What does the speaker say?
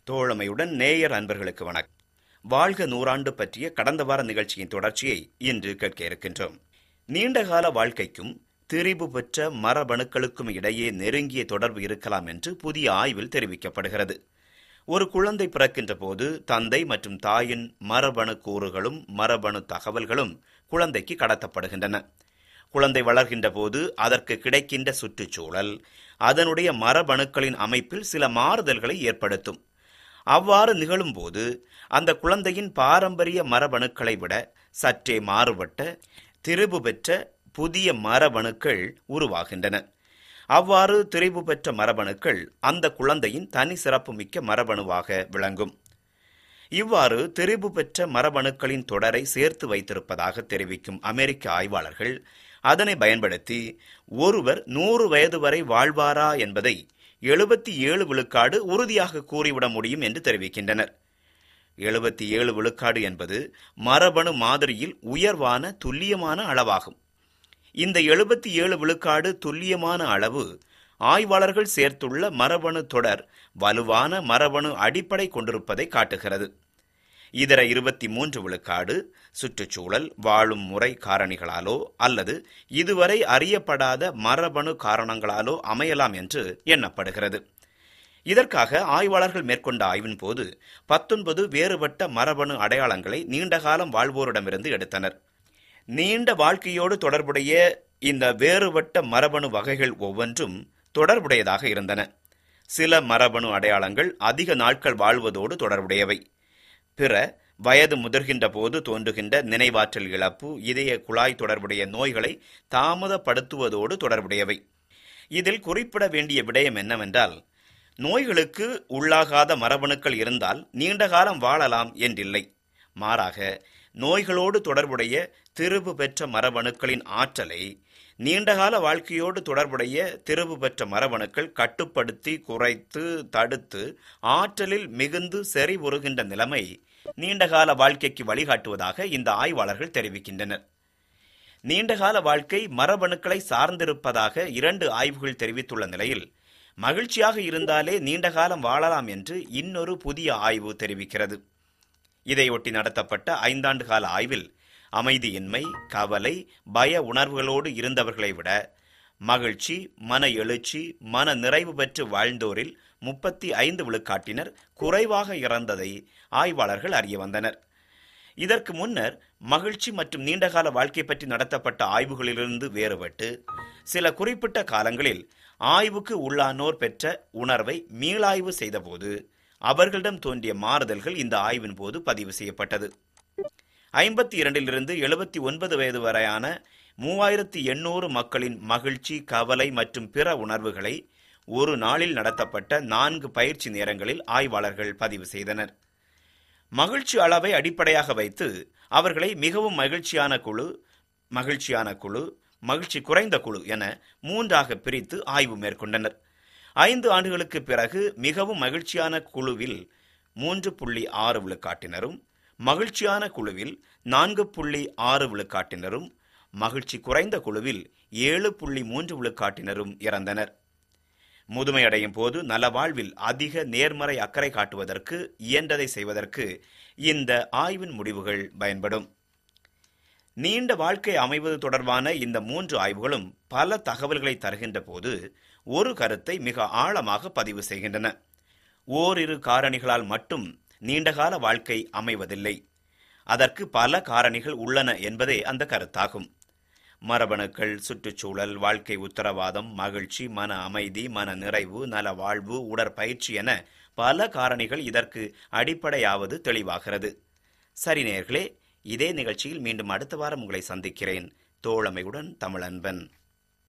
தோழமையுடன் நேயர் அன்பர்களுக்கு வணக்கம் வாழ்க நூறாண்டு பற்றிய கடந்த வார நிகழ்ச்சியின் தொடர்ச்சியை இன்று கேட்க இருக்கின்றோம் நீண்டகால வாழ்க்கைக்கும் திரிபு பெற்ற மரபணுக்களுக்கும் இடையே நெருங்கிய தொடர்பு இருக்கலாம் என்று புதிய ஆய்வில் தெரிவிக்கப்படுகிறது ஒரு குழந்தை பிறக்கின்ற போது தந்தை மற்றும் தாயின் மரபணு கூறுகளும் மரபணு தகவல்களும் குழந்தைக்கு கடத்தப்படுகின்றன குழந்தை வளர்கின்ற போது அதற்கு கிடைக்கின்ற சுற்றுச்சூழல் அதனுடைய மரபணுக்களின் அமைப்பில் சில மாறுதல்களை ஏற்படுத்தும் அவ்வாறு நிகழும்போது அந்த குழந்தையின் பாரம்பரிய மரபணுக்களை விட சற்றே மாறுபட்ட திரிபு பெற்ற புதிய மரபணுக்கள் உருவாகின்றன அவ்வாறு திரிபு பெற்ற மரபணுக்கள் அந்த குழந்தையின் தனி சிறப்புமிக்க மரபணுவாக விளங்கும் இவ்வாறு திரிபு பெற்ற மரபணுக்களின் தொடரை சேர்த்து வைத்திருப்பதாக தெரிவிக்கும் அமெரிக்க ஆய்வாளர்கள் அதனை பயன்படுத்தி ஒருவர் நூறு வயது வரை வாழ்வாரா என்பதை எழுபத்தி ஏழு விழுக்காடு உறுதியாக கூறிவிட முடியும் என்று தெரிவிக்கின்றனர் எழுபத்தி ஏழு விழுக்காடு என்பது மரபணு மாதிரியில் உயர்வான துல்லியமான அளவாகும் இந்த எழுபத்தி ஏழு விழுக்காடு துல்லியமான அளவு ஆய்வாளர்கள் சேர்த்துள்ள மரபணு தொடர் வலுவான மரபணு அடிப்படை கொண்டிருப்பதை காட்டுகிறது இதர இருபத்தி மூன்று விழுக்காடு சுற்றுச்சூழல் வாழும் முறை காரணிகளாலோ அல்லது இதுவரை அறியப்படாத மரபணு காரணங்களாலோ அமையலாம் என்று எண்ணப்படுகிறது இதற்காக ஆய்வாளர்கள் மேற்கொண்ட ஆய்வின் போது பத்தொன்பது வேறுபட்ட மரபணு அடையாளங்களை நீண்டகாலம் வாழ்வோரிடமிருந்து எடுத்தனர் நீண்ட வாழ்க்கையோடு தொடர்புடைய இந்த வேறுபட்ட மரபணு வகைகள் ஒவ்வொன்றும் தொடர்புடையதாக இருந்தன சில மரபணு அடையாளங்கள் அதிக நாட்கள் வாழ்வதோடு தொடர்புடையவை பிற வயது முதிர்கின்ற போது தோன்றுகின்ற நினைவாற்றல் இழப்பு இதய குழாய் தொடர்புடைய நோய்களை தாமதப்படுத்துவதோடு தொடர்புடையவை இதில் குறிப்பிட வேண்டிய விடயம் என்னவென்றால் நோய்களுக்கு உள்ளாகாத மரபணுக்கள் இருந்தால் நீண்ட காலம் வாழலாம் என்றில்லை மாறாக நோய்களோடு தொடர்புடைய திருவு பெற்ற மரபணுக்களின் ஆற்றலை நீண்டகால வாழ்க்கையோடு தொடர்புடைய திருவு பெற்ற மரபணுக்கள் கட்டுப்படுத்தி குறைத்து தடுத்து ஆற்றலில் மிகுந்து செறிவுறுகின்ற நிலைமை நீண்டகால வாழ்க்கைக்கு வழிகாட்டுவதாக இந்த ஆய்வாளர்கள் தெரிவிக்கின்றனர் நீண்டகால வாழ்க்கை மரபணுக்களை சார்ந்திருப்பதாக இரண்டு ஆய்வுகள் தெரிவித்துள்ள நிலையில் மகிழ்ச்சியாக இருந்தாலே நீண்ட காலம் வாழலாம் என்று இன்னொரு புதிய ஆய்வு தெரிவிக்கிறது இதையொட்டி நடத்தப்பட்ட ஐந்தாண்டு கால ஆய்வில் அமைதியின்மை கவலை பய உணர்வுகளோடு இருந்தவர்களை விட மகிழ்ச்சி மன எழுச்சி மன நிறைவு பெற்று வாழ்ந்தோரில் முப்பத்தி ஐந்து விழுக்காட்டினர் குறைவாக இறந்ததை ஆய்வாளர்கள் அறிய வந்தனர் இதற்கு முன்னர் மகிழ்ச்சி மற்றும் நீண்டகால வாழ்க்கை பற்றி நடத்தப்பட்ட ஆய்வுகளிலிருந்து வேறுபட்டு சில குறிப்பிட்ட காலங்களில் ஆய்வுக்கு உள்ளானோர் பெற்ற உணர்வை மீளாய்வு செய்தபோது அவர்களிடம் தோன்றிய மாறுதல்கள் இந்த ஆய்வின் போது பதிவு செய்யப்பட்டது ஐம்பத்தி இரண்டிலிருந்து எழுபத்தி ஒன்பது வயது வரையான மூவாயிரத்தி எண்ணூறு மக்களின் மகிழ்ச்சி கவலை மற்றும் பிற உணர்வுகளை ஒரு நாளில் நடத்தப்பட்ட நான்கு பயிற்சி நேரங்களில் ஆய்வாளர்கள் பதிவு செய்தனர் மகிழ்ச்சி அளவை அடிப்படையாக வைத்து அவர்களை மிகவும் மகிழ்ச்சியான குழு மகிழ்ச்சியான குழு மகிழ்ச்சி குறைந்த குழு என மூன்றாக பிரித்து ஆய்வு மேற்கொண்டனர் ஐந்து ஆண்டுகளுக்கு பிறகு மிகவும் மகிழ்ச்சியான குழுவில் மூன்று புள்ளி ஆறு விழுக்காட்டினரும் மகிழ்ச்சியான குழுவில் நான்கு புள்ளி ஆறு விழுக்காட்டினரும் மகிழ்ச்சி குறைந்த குழுவில் ஏழு புள்ளி மூன்று விழுக்காட்டினரும் இறந்தனர் முதுமையடையும் போது நலவாழ்வில் அதிக நேர்மறை அக்கறை காட்டுவதற்கு இயன்றதை செய்வதற்கு இந்த ஆய்வின் முடிவுகள் பயன்படும் நீண்ட வாழ்க்கை அமைவது தொடர்பான இந்த மூன்று ஆய்வுகளும் பல தகவல்களை தருகின்ற போது ஒரு கருத்தை மிக ஆழமாக பதிவு செய்கின்றன ஓரிரு காரணிகளால் மட்டும் நீண்டகால வாழ்க்கை அமைவதில்லை அதற்கு பல காரணிகள் உள்ளன என்பதே அந்த கருத்தாகும் மரபணுக்கள் சுற்றுச்சூழல் வாழ்க்கை உத்தரவாதம் மகிழ்ச்சி மன அமைதி மன நிறைவு நல வாழ்வு உடற்பயிற்சி என பல காரணிகள் இதற்கு அடிப்படையாவது தெளிவாகிறது சரி நேர்களே இதே நிகழ்ச்சியில் மீண்டும் அடுத்த வாரம் உங்களை சந்திக்கிறேன் தோழமையுடன் தமிழன்பன்